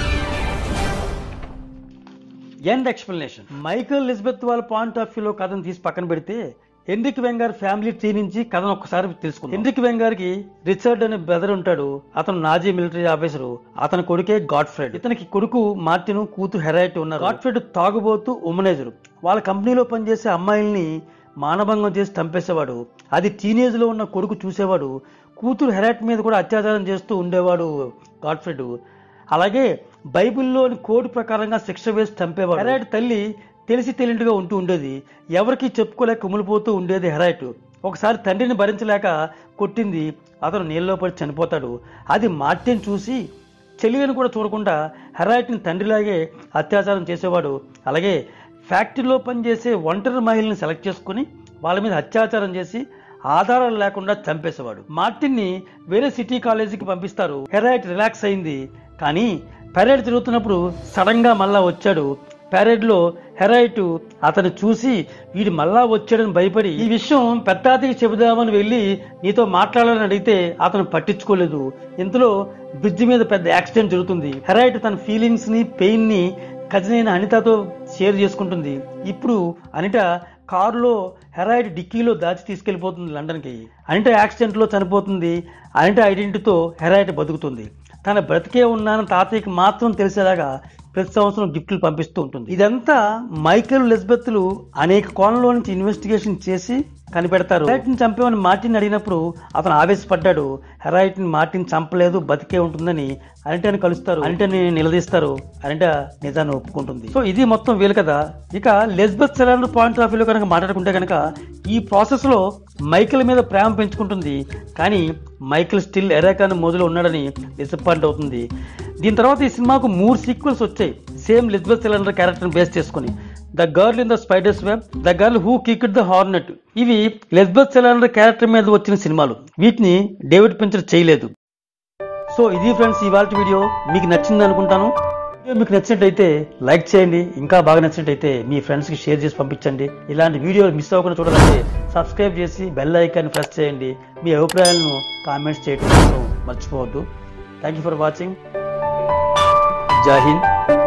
S1: ఎండ్ ఎక్స్ప్లెనేషన్ మైకల్ లిజబెత్ వాళ్ళ పాయింట్ ఆఫ్ వ్యూలో కథను తీసి పక్కన పెడితే హెన్రిక్ వెంగార్ ఫ్యామిలీ ట్రీ నుంచి కథను ఒక్కసారి తెలుసుకుంది హెన్రిక్ వెంగార్కి రిచర్డ్ అనే బ్రదర్ ఉంటాడు అతను నాజీ మిలిటరీ ఆఫీసరు అతని కొడుకే గాడ్ ఫ్రెడ్ ఇతనికి కొడుకు మార్టిన్ కూతురు హెరైట్ ఉన్నారు గాడ్ ఫ్రెడ్ తాగుబోతూ ఉమనేజరు వాళ్ళ కంపెనీలో పనిచేసే అమ్మాయిల్ని మానభంగం చేసి చంపేసేవాడు అది టీనేజ్ లో ఉన్న కొడుకు చూసేవాడు కూతురు హెరాట్ మీద కూడా అత్యాచారం చేస్తూ ఉండేవాడు గాడ్ఫ్రెడ్ అలాగే బైబిల్లోని కోడ్ ప్రకారంగా శిక్ష వేసి చంపేవాడు హెరాట్ తల్లి తెలిసి తెలియట్టుగా ఉంటూ ఉండేది ఎవరికి చెప్పుకోలేక కుమిలిపోతూ ఉండేది హెరాట్ ఒకసారి తండ్రిని భరించలేక కొట్టింది అతను నీళ్ళలో పడి చనిపోతాడు అది మార్టిన్ చూసి చెల్లిని కూడా చూడకుండా హెరాయిట్ని తండ్రిలాగే అత్యాచారం చేసేవాడు అలాగే ఫ్యాక్టరీలో పనిచేసే ఒంటరి మహిళని సెలెక్ట్ చేసుకుని వాళ్ళ మీద అత్యాచారం చేసి ఆధారాలు లేకుండా చంపేసేవాడు మార్టిన్ని వేరే సిటీ కాలేజీకి పంపిస్తారు హెరాయిట్ రిలాక్స్ అయింది కానీ పెరేడ్ తిరుగుతున్నప్పుడు సడన్ గా మళ్ళా వచ్చాడు పెరేడ్ లో హెరాయిట్ అతను చూసి వీడు మళ్ళా వచ్చాడని భయపడి ఈ విషయం పెద్దాతికి చెబుదామని వెళ్ళి నీతో మాట్లాడాలని అడిగితే అతను పట్టించుకోలేదు ఇంతలో బ్రిడ్జ్ మీద పెద్ద యాక్సిడెంట్ జరుగుతుంది హెరాయిట్ తన ఫీలింగ్స్ ని పెయిన్ ని కజిన్ అయిన అనితతో షేర్ చేసుకుంటుంది ఇప్పుడు అనిత కారులో హెరాయిడ్ డిక్కీలో దాచి తీసుకెళ్లిపోతుంది లండన్కి అనిట యాక్సిడెంట్లో చనిపోతుంది అనిట ఐడెంటిటీతో హెరాయిడ్ బతుకుతుంది తన బ్రతికే ఉన్నానని తాతయ్యకి మాత్రం తెలిసేలాగా ప్రతి సంవత్సరం గిఫ్ట్లు పంపిస్తూ ఉంటుంది ఇదంతా మైకేల్ లెస్బెత్లు అనేక కోణంలో నుంచి ఇన్వెస్టిగేషన్ చేసి కనిపెడతారు హెరాయిట్ని చంపేమని మార్టిన్ అడిగినప్పుడు అతను ఆవేశపడ్డాడు హెరాయిట్ని మార్టిన్ చంపలేదు బతికే ఉంటుందని అనిటని కలుస్తారు అనిటని నిలదీస్తారు అనిట నిజాన్ని ఒప్పుకుంటుంది సో ఇది మొత్తం వీలు కదా ఇక లెస్బెత్ సెలాండర్ పాయింట్ ఆఫ్ వ్యూలో కనుక మాట్లాడుకుంటే కనుక ఈ ప్రాసెస్ లో మైకిల్ మీద ప్రేమ పెంచుకుంటుంది కానీ మైకిల్ స్టిల్ ఎరాకాన్ మోజులో ఉన్నాడని డిసప్పాయింట్ అవుతుంది దీని తర్వాత ఈ సినిమాకు మూడు సీక్వెల్స్ వచ్చాయి same Lisbeth Salander character base చేసుకుని the girl in the spider's web the girl who kicked the hornet ఇవి లెస్బెత్ సిలిండర్ క్యారెక్టర్ మీద వచ్చిన సినిమాలు వీటిని డేవిడ్ పించర్ చేయలేదు సో ఇది ఫ్రెండ్స్ ఇవాళ వీడియో మీకు నచ్చింది అనుకుంటాను వీడియో మీకు నచ్చినట్టయితే లైక్ చేయండి ఇంకా బాగా నచ్చినట్టయితే మీ ఫ్రెండ్స్కి షేర్ చేసి పంపించండి ఇలాంటి వీడియోలు మిస్ అవ్వకుండా చూడాలంటే సబ్స్క్రైబ్ చేసి బెల్ ఐకాన్ని ప్రెస్ చేయండి మీ అభిప్రాయాలను కామెంట్స్ చేయడం మాత్రం మర్చిపోవద్దు థ్యాంక్ యూ ఫర్ వాచింగ్ జై హింద్